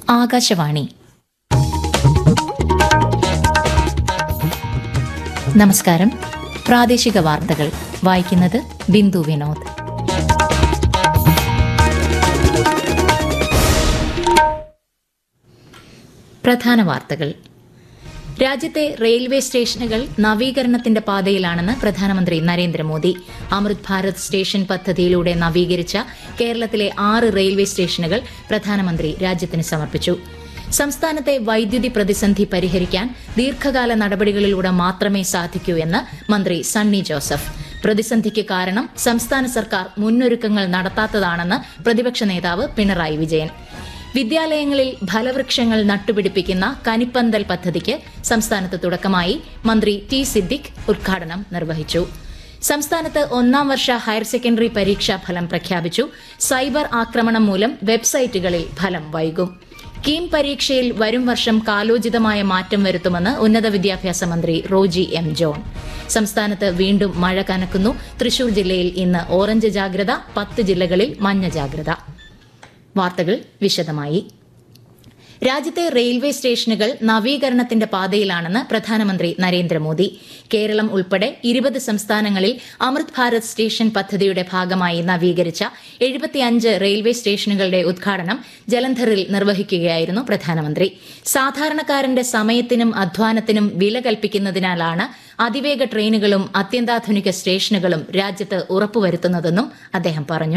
ആകാശവാണി നമസ്കാരം പ്രാദേശിക വാർത്തകൾ വായിക്കുന്നത് ബിന്ദു വിനോദ് പ്രധാന വാർത്തകൾ രാജ്യത്തെ റെയിൽവേ സ്റ്റേഷനുകൾ നവീകരണത്തിന്റെ പാതയിലാണെന്ന് പ്രധാനമന്ത്രി നരേന്ദ്രമോദി അമൃത് ഭാരത് സ്റ്റേഷൻ പദ്ധതിയിലൂടെ നവീകരിച്ച കേരളത്തിലെ ആറ് റെയിൽവേ സ്റ്റേഷനുകൾ പ്രധാനമന്ത്രി രാജ്യത്തിന് സമർപ്പിച്ചു സംസ്ഥാനത്തെ വൈദ്യുതി പ്രതിസന്ധി പരിഹരിക്കാൻ ദീർഘകാല നടപടികളിലൂടെ മാത്രമേ സാധിക്കൂ എന്ന് മന്ത്രി സണ്ണി ജോസഫ് പ്രതിസന്ധിക്ക് കാരണം സംസ്ഥാന സർക്കാർ മുന്നൊരുക്കങ്ങൾ നടത്താത്തതാണെന്ന് പ്രതിപക്ഷ നേതാവ് പിണറായി വിജയൻ വിദ്യാലയങ്ങളിൽ ഫലവൃക്ഷങ്ങൾ നട്ടുപിടിപ്പിക്കുന്ന കനിപ്പന്തൽ പദ്ധതിക്ക് സംസ്ഥാനത്ത് തുടക്കമായി മന്ത്രി ടി സിദ്ദിഖ് ഉദ്ഘാടനം നിർവഹിച്ചു സംസ്ഥാനത്ത് ഒന്നാം വർഷ ഹയർ സെക്കൻഡറി പരീക്ഷാ ഫലം പ്രഖ്യാപിച്ചു സൈബർ ആക്രമണം മൂലം വെബ്സൈറ്റുകളിൽ ഫലം വൈകും കീം പരീക്ഷയിൽ വരും വർഷം കാലോചിതമായ മാറ്റം വരുത്തുമെന്ന് ഉന്നത വിദ്യാഭ്യാസ മന്ത്രി റോജി എം ജോൺ സംസ്ഥാനത്ത് വീണ്ടും മഴ കനക്കുന്നു തൃശൂർ ജില്ലയിൽ ഇന്ന് ഓറഞ്ച് ജാഗ്രത പത്ത് ജില്ലകളിൽ മഞ്ഞ ജാഗ്രത വാർത്തകൾ വിശദമായി രാജ്യത്തെ റെയിൽവേ സ്റ്റേഷനുകൾ നവീകരണത്തിന്റെ പാതയിലാണെന്ന് പ്രധാനമന്ത്രി നരേന്ദ്രമോദി കേരളം ഉൾപ്പെടെ ഇരുപത് സംസ്ഥാനങ്ങളിൽ അമൃത് ഭാരത് സ്റ്റേഷൻ പദ്ധതിയുടെ ഭാഗമായി നവീകരിച്ച എഴുപത്തിയഞ്ച് റെയിൽവേ സ്റ്റേഷനുകളുടെ ഉദ്ഘാടനം ജലന്ധറിൽ നിർവഹിക്കുകയായിരുന്നു പ്രധാനമന്ത്രി സാധാരണക്കാരന്റെ സമയത്തിനും അധ്വാനത്തിനും വില കൽപ്പിക്കുന്നതിനാലാണ് അതിവേഗ ട്രെയിനുകളും അത്യന്താധുനിക സ്റ്റേഷനുകളും രാജ്യത്ത് ഉറപ്പുവരുത്തുന്നതെന്നും അദ്ദേഹം പറഞ്ഞു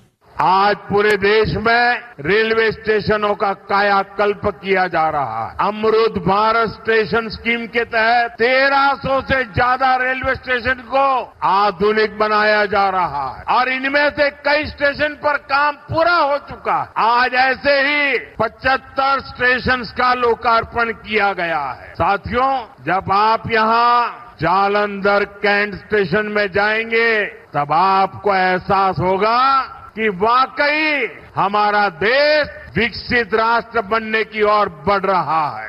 आज पूरे देश में रेलवे स्टेशनों का कायाकल्प किया जा रहा है अमृत भारत स्टेशन स्कीम के तहत 1300 से ज्यादा रेलवे स्टेशन को आधुनिक बनाया जा रहा है और इनमें से कई स्टेशन पर काम पूरा हो चुका है आज ऐसे ही 75 स्टेशन का लोकार्पण किया गया है साथियों जब आप यहाँ जालंधर कैंट स्टेशन में जाएंगे तब आपको एहसास होगा कि वाकई हमारा देश विकसित राष्ट्र बनने की ओर बढ़ रहा है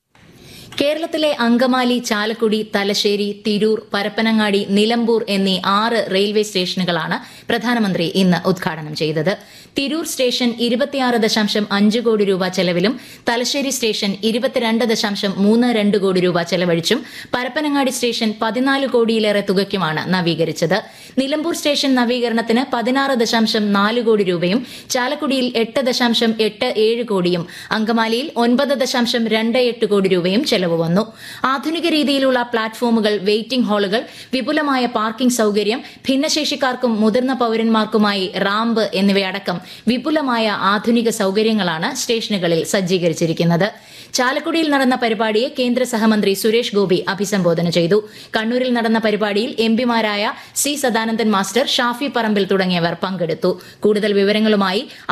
കേരളത്തിലെ അങ്കമാലി ചാലക്കുടി തലശ്ശേരി തിരൂർ പരപ്പനങ്ങാടി നിലമ്പൂർ എന്നീ ആറ് റെയിൽവേ സ്റ്റേഷനുകളാണ് പ്രധാനമന്ത്രി ഇന്ന് ഉദ്ഘാടനം ചെയ്തത് തിരൂർ സ്റ്റേഷൻ ഇരുപത്തിയാറ് ദശാംശം അഞ്ച് കോടി രൂപ ചെലവിലും തലശ്ശേരി സ്റ്റേഷൻ ഇരുപത്തിരണ്ട് ദശാംശം മൂന്ന് രണ്ട് കോടി രൂപ ചെലവഴിച്ചും പരപ്പനങ്ങാടി സ്റ്റേഷൻ പതിനാല് കോടിയിലേറെ തുകയ്ക്കുമാണ് നവീകരിച്ചത് നിലമ്പൂർ സ്റ്റേഷൻ നവീകരണത്തിന് പതിനാറ് ദശാംശം നാല് കോടി രൂപയും ചാലക്കുടിയിൽ എട്ട് ദശാംശം എട്ട് ഏഴ് കോടിയും അങ്കമാലിയിൽ ഒൻപത് ദശാംശം രണ്ട് എട്ട് കോടി രൂപയും ചെലവ് വന്നു ആധുനിക രീതിയിലുള്ള പ്ലാറ്റ്ഫോമുകൾ വെയിറ്റിംഗ് ഹാളുകൾ വിപുലമായ പാർക്കിംഗ് സൌകര്യം ഭിന്നശേഷിക്കാർക്കും മുതിർന്ന പൌരന്മാർക്കുമായി റാമ്പ് എന്നിവയടക്കം വിപുലമായ ആധുനിക സൌകര്യങ്ങളാണ് സ്റ്റേഷനുകളിൽ സജ്ജീകരിച്ചിരിക്കുന്നത് ചാലക്കുടിയിൽ നടന്ന പരിപാടിയെ കേന്ദ്ര സഹമന്ത്രി സുരേഷ് ഗോപി അഭിസംബോധന ചെയ്തു കണ്ണൂരിൽ നടന്ന പരിപാടിയിൽ എംപിമാരായ സി സദാനന്ദൻ മാസ്റ്റർ ഷാഫി പറമ്പിൽ തുടങ്ങിയവർ പങ്കെടുത്തു കൂടുതൽ വിവരങ്ങളുമായി